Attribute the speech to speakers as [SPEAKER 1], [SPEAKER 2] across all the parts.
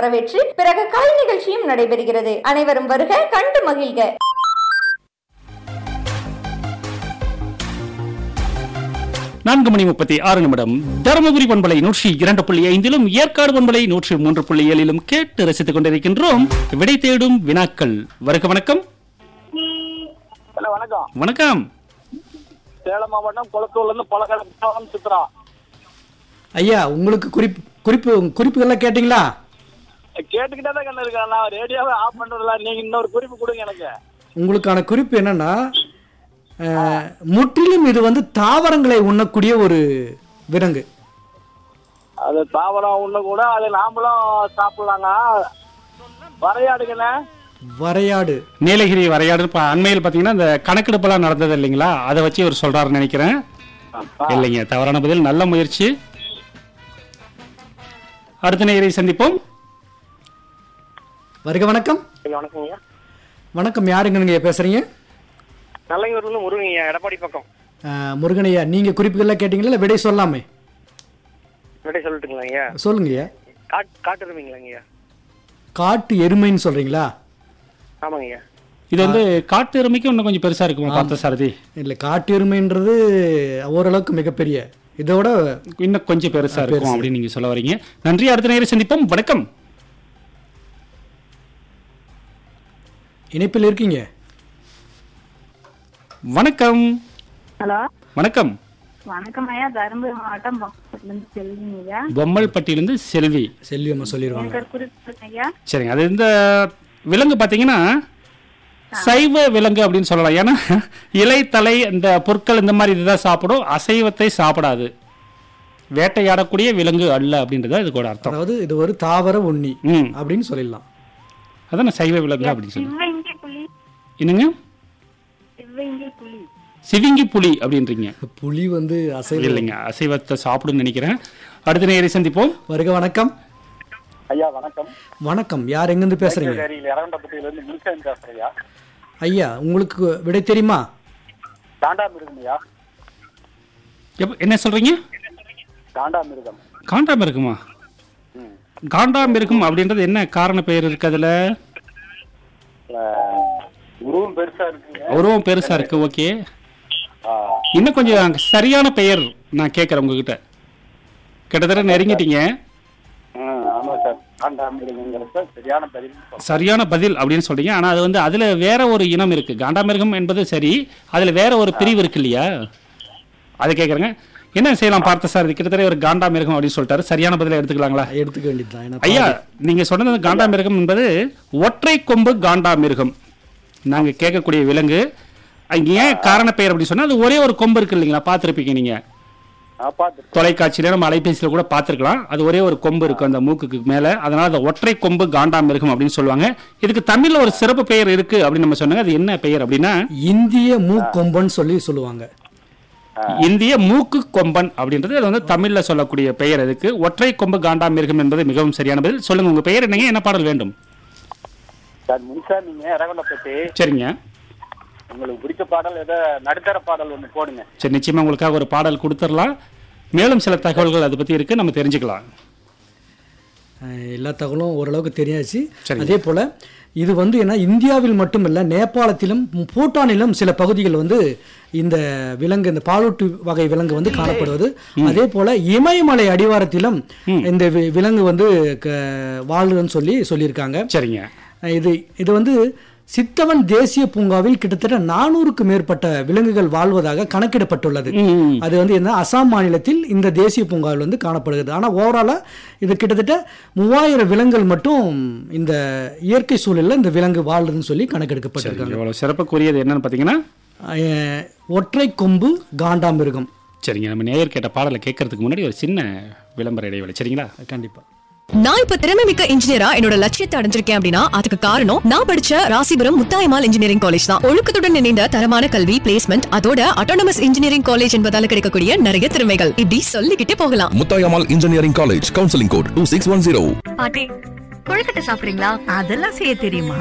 [SPEAKER 1] வரவேற்று பிறகு கலை நிகழ்ச்சியும் நடைபெறுகிறது அனைவரும் வருக கண்டு மகிழ்க
[SPEAKER 2] நான்கு மணி முப்பத்தி ஆறு நிமிடம் தருமபுரி பண்பலை நூற்றி இரண்டு புள்ளி ஐந்திலும் ஏற்காடு பண்பலை நூற்றி மூன்று புள்ளி ஏழிலும் கேட்டு ரசித்துக் கொண்டிருக்கின்றோம் விடை தேடும் வினாக்கள் வருக வணக்கம்
[SPEAKER 3] ஹலோ வணக்கம்
[SPEAKER 2] வணக்கம்
[SPEAKER 3] சேலம் மாவட்டம் குளத்தூர்ல இருந்து பழக்கம் சித்ரா
[SPEAKER 4] ஐயா உங்களுக்கு குறிப்பு குறிப்பு குறிப்புகள்லாம் கேட்டிங்களா
[SPEAKER 3] கேட்டுக்கிட்டே தான் கண்ணு இருக்கேன் நான் ரேடியோவை ஆஃப் பண்றதில்ல நீங்க இன்னொரு குறிப்பு கொடுங்க எனக்கு
[SPEAKER 4] உங்களுக்கான குறிப்பு என்னன்னா அஹ், முற்றிலும் இது வந்து தாவரங்களை உண்ணக்கூடிய ஒரு விலங்கு
[SPEAKER 3] அது தாவரம் ஒண்ணு கூட அது நாமளும் சாப்பிடலாங்க வரையாடுங்கண்ணே
[SPEAKER 4] வரையாடு
[SPEAKER 2] நீலகிரி வரையாடு இப்ப அண்மையில் பாத்தீங்கன்னா இந்த கணக்கெடுப்பெல்லாம் நடந்தது இல்லைங்களா அதை வச்சு இவர் சொல்றாருன்னு நினைக்கிறேன் இல்லைங்க தவறான பதில் நல்ல முயற்சி அடுத்த நேரை சந்திப்போம்
[SPEAKER 4] வருக வணக்கம்
[SPEAKER 3] வணக்கங்க
[SPEAKER 4] வணக்கம் யாருங்க நீங்க பேசுறீங்க
[SPEAKER 3] நல்லங்கூர்ல இருந்து முருகங்க எடப்பாடி பக்கம்
[SPEAKER 4] அஹ், முருகனையா நீங்க குறிப்புகள்லாம் கேட்டீங்களா இல்ல விடை சொல்லாமே
[SPEAKER 3] விடை சொல்லட்டுங்களா ஐயா
[SPEAKER 4] சொல்லுங்க ஐயா
[SPEAKER 3] காட்டு காட்டுருவீங்களாங்க ஐயா
[SPEAKER 4] காட்டு எருமைன்னு சொல்றீங்களா
[SPEAKER 3] ஆமாங்க ஐயா
[SPEAKER 2] இது வந்து காட்டு எருமைக்கு இன்னும் கொஞ்சம் பெருசா இருக்குமா பார்த்த சாரதி
[SPEAKER 4] இல்ல காட்டு எருமைன்றது ஓரளவுக்கு மிகப்பெரிய இதோட
[SPEAKER 2] இன்னும் கொஞ்சம் பெருசா இருக்கும் அப்படின்னு நீங்க சொல்ல வரீங்க நன்றி அடுத்த நேரம் சந்திப்போம் வணக்கம்
[SPEAKER 4] இணைப்பில் இருக்கீங்க
[SPEAKER 2] வணக்கம்
[SPEAKER 5] ஹலோ
[SPEAKER 2] வணக்கம்
[SPEAKER 5] வணக்கம் ஐயா தருமபுரி மாவட்டம் பாக்கத்துலேருந்து செல்விங்க ஐயா
[SPEAKER 2] பொம்மல்பட்டியிலிருந்து செல்வி
[SPEAKER 4] செல்வி அம்மா சொல்லிடுவாங்க
[SPEAKER 5] எனக்கு ஒரு குறிப்பு இருக்கு ஐயா
[SPEAKER 2] சரிங்க அது இந்த விலங்கு பார்த்தீங்கன்னா சைவ விலங்கு அப்படின்னு சொல்லலாம் ஏன்னா இலை தலை இந்த பொருட்கள் இந்த மாதிரி இதுதான் சாப்பிடும் அசைவத்தை சாப்பிடாது வேட்டையாடக்கூடிய விலங்கு அல்ல அப்படின்றத இதுக்கோட அர்த்தம்
[SPEAKER 4] அதாவது இது ஒரு தாவர உண்ணி
[SPEAKER 2] ம்
[SPEAKER 4] அப்படின்னு சொல்லிடலாம்
[SPEAKER 2] அதான் சைவ விலங்கு அப்படின்னு சொல்லி
[SPEAKER 5] சிவங்கி புலி
[SPEAKER 2] என்னங்க
[SPEAKER 5] சிவங்கி புலி
[SPEAKER 2] சிவிங்கி புலி அப்படின்றீங்க
[SPEAKER 4] புலி வந்து அசைவ
[SPEAKER 2] இல்லைங்க அசைவத்தை சாப்பிடுன்னு நினைக்கிறேன் அடுத்த நேரை சந்திப்போம்
[SPEAKER 4] வருக வணக்கம்
[SPEAKER 3] ஐயா வணக்கம்
[SPEAKER 4] வணக்கம் யார் எங்கிருந்து பேசுறீங்க
[SPEAKER 3] சரியில் இரவண்டப்பட்டியில இருந்து முனிசாமி பேசுறையா
[SPEAKER 4] ஐயா உங்களுக்கு விடை தெரியுமா
[SPEAKER 3] காண்டாமிருகம் ஐயா
[SPEAKER 2] எப்ப- என்ன சொல்றீங்க
[SPEAKER 3] காண்டாமிருகம்
[SPEAKER 2] காண்டாமிருகமா காண்டாமிருகம் அப்படின்றது என்ன காரண பெயர் இருக்கு அதுல
[SPEAKER 3] உருவம் பெருசா இருக்குங்க
[SPEAKER 2] உருவம் பெருசா இருக்கு ஓகே
[SPEAKER 3] ஆ,
[SPEAKER 2] இன்னும் கொஞ்சம் சரியான பெயர் நான் கேட்கறேன் உங்ககிட்ட கிட்டத்தட்ட நெருங்கிட்டீங்க
[SPEAKER 3] ஆ, ஆமா சார் காண்டாமிருகங்கிறது சரியான பதில் சொல்றேன்.
[SPEAKER 2] சரியான பதில் அப்படின்னு சொல்றீங்க ஆனா அது வந்து அதுல வேற ஒரு இனம் இருக்கு காண்டாமிருகம் என்பது சரி அதுல வேற ஒரு பிரிவு இருக்கு இல்லையா அதை கேட்கறேங்க என்ன செய்யலாம் பார்த்த சார் இது கிட்டத்தட்ட ஒரு காண்டாமிருகம் அப்படின்னு சொல்லிட்டாரு சரியான பதிலை எடுத்துக்கலாங்களா
[SPEAKER 4] எடுத்துக்க வேண்டியதுதான் ஏன்னா
[SPEAKER 2] ஐயா நீங்க சொன்னது காண்டாமிருகம் என்பது ஒற்றை கொம்பு காண்டாமிருகம் நாங்க கேட்கக்கூடிய விலங்கு அங்க ஏன் காரண பெயர் அப்படின்னு சொன்னா அது ஒரே ஒரு கொம்பு இருக்கு இல்லைங்களா பார்த்திருப்பீங்க நீங்க
[SPEAKER 3] நான் பார்த்துருக்கேன்
[SPEAKER 2] தொலைக்காட்சியில நம்ம அலைபேசியில கூட பார்த்திருக்கலாம் அது ஒரே ஒரு கொம்பு இருக்கும் அந்த மூக்குக்கு மேல அதனால அது ஒற்றை கொம்பு காண்டாமிருகம் அப்படின்னு சொல்லுவாங்க இதுக்கு தமிழ்ல ஒரு சிறப்பு பெயர் இருக்கு அப்படின்னு நம்ம சொன்னாங்க அது என்ன பெயர் அப்படின்னா
[SPEAKER 4] இந்திய மூக்கொம்பன் சொல்லி சொல்லுவாங்க
[SPEAKER 2] இந்திய மூக்கு கொம்பன் அப்படின்றது அது வந்து தமிழ்ல சொல்லக்கூடிய பெயர் அதுக்கு ஒற்றை கொம்பு காண்டாமிருகம் என்பது மிகவும் சரியான பதில் சொல்லுங்க உங்க பெயர் என்னங்க என்ன பாடல் வேண்டும்
[SPEAKER 3] சார் முனிசாமிங்க இரவண்டப்பட்டி
[SPEAKER 2] சரிங்க
[SPEAKER 3] உங்களுக்கு பிடிச்ச பாடல் ஏதோ நடுத்தர பாடல் ஒன்று போடுங்க
[SPEAKER 2] சரி நிச்சயமா உங்களுக்காக ஒரு பாடல் கொடுத்துடலாம் மேலும் சில தகவல்கள் அதை பத்தி இருக்கு நம்ம தெரிஞ்சுக்கலாம்
[SPEAKER 4] அஹ், எல்லா தகவலும் ஓரளவுக்கு தெரியாச்சு
[SPEAKER 2] சரிங்க.
[SPEAKER 4] அதே போல இது வந்து என்ன இந்தியாவில் மட்டும் இல்ல நேபாளத்திலும் பூட்டானிலும் சில பகுதிகள் வந்து இந்த விலங்கு இந்த பாலூட்டு வகை விலங்கு வந்து காணப்படுவது அதே போல இமயமலை அடிவாரத்திலும் இந்த வி- விலங்கு வந்து க- வாழுதுன்னு சொல்லி சொல்லியிருக்காங்க
[SPEAKER 2] சரிங்க
[SPEAKER 4] அஹ் இது இது வந்து சித்தவன் தேசிய பூங்காவில் கிட்டத்தட்ட நானூறுக்கு மேற்பட்ட விலங்குகள் வாழ்வதாக கணக்கிடப்பட்டுள்ளது
[SPEAKER 2] ம்.
[SPEAKER 4] அது வந்து என்ன அசாம் மாநிலத்தில் இந்த தேசிய பூங்காவில் வந்து காணப்படுகிறது ஆனால் ஓவராலா இது கிட்டத்தட்ட மூவாயிரம் விலங்குகள் மட்டும் இந்த இயற்கை சூழலில் இந்த விலங்கு வாழுதுன்னு சொல்லி கணக்கெடுக்கப்பட்டிருக்காங்க
[SPEAKER 2] இவ்வளவு சிறப்புக்குரியது என்னன்னு பாத்தீங்கன்னா
[SPEAKER 4] அஹ் ஒற்றை கொம்பு காண்டாமிருகம்
[SPEAKER 2] சரிங்க நம்ம நேயர் கேட்ட பாடலை கேட்கறதுக்கு முன்னாடி ஒரு சின்ன விளம்பர இடைவேளை சரிங்களா
[SPEAKER 4] கண்டிப்பா
[SPEAKER 6] நான் இப்ப திறமை மிக்க இன்ஜினியரா என்னோட லட்சியத்தை அடைஞ்சிருக்கேன் அப்படின்னா அதுக்கு காரணம் நான் படிச்ச ராசிபுரம் முத்தாயமால் இன்ஜினியரிங் காலேஜ் தான் ஒழுக்கத்துடன் இணைந்த தரமான கல்வி பிளேஸ்மெண்ட் அதோட அட்டானமஸ் இன்ஜினியரிங் காலேஜ் என்பதால கிடைக்கக்கூடிய நிறைய திறமைகள் இப்படி சொல்லிக்கிட்டே போகலாம்
[SPEAKER 7] Muthayammal engineering college counselling code two six one zero
[SPEAKER 8] பாட்டி கொழுக்கட்டை சாப்பிடுறீங்களா
[SPEAKER 9] அதெல்லாம் செய்ய தெரியுமா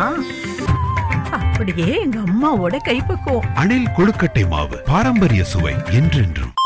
[SPEAKER 9] அப்படியே எங்க அம்மாவோட கைப்பக்குவம்
[SPEAKER 10] அணில் கொழுக்கட்டை மாவு பாரம்பரிய சுவை என்றென்றும்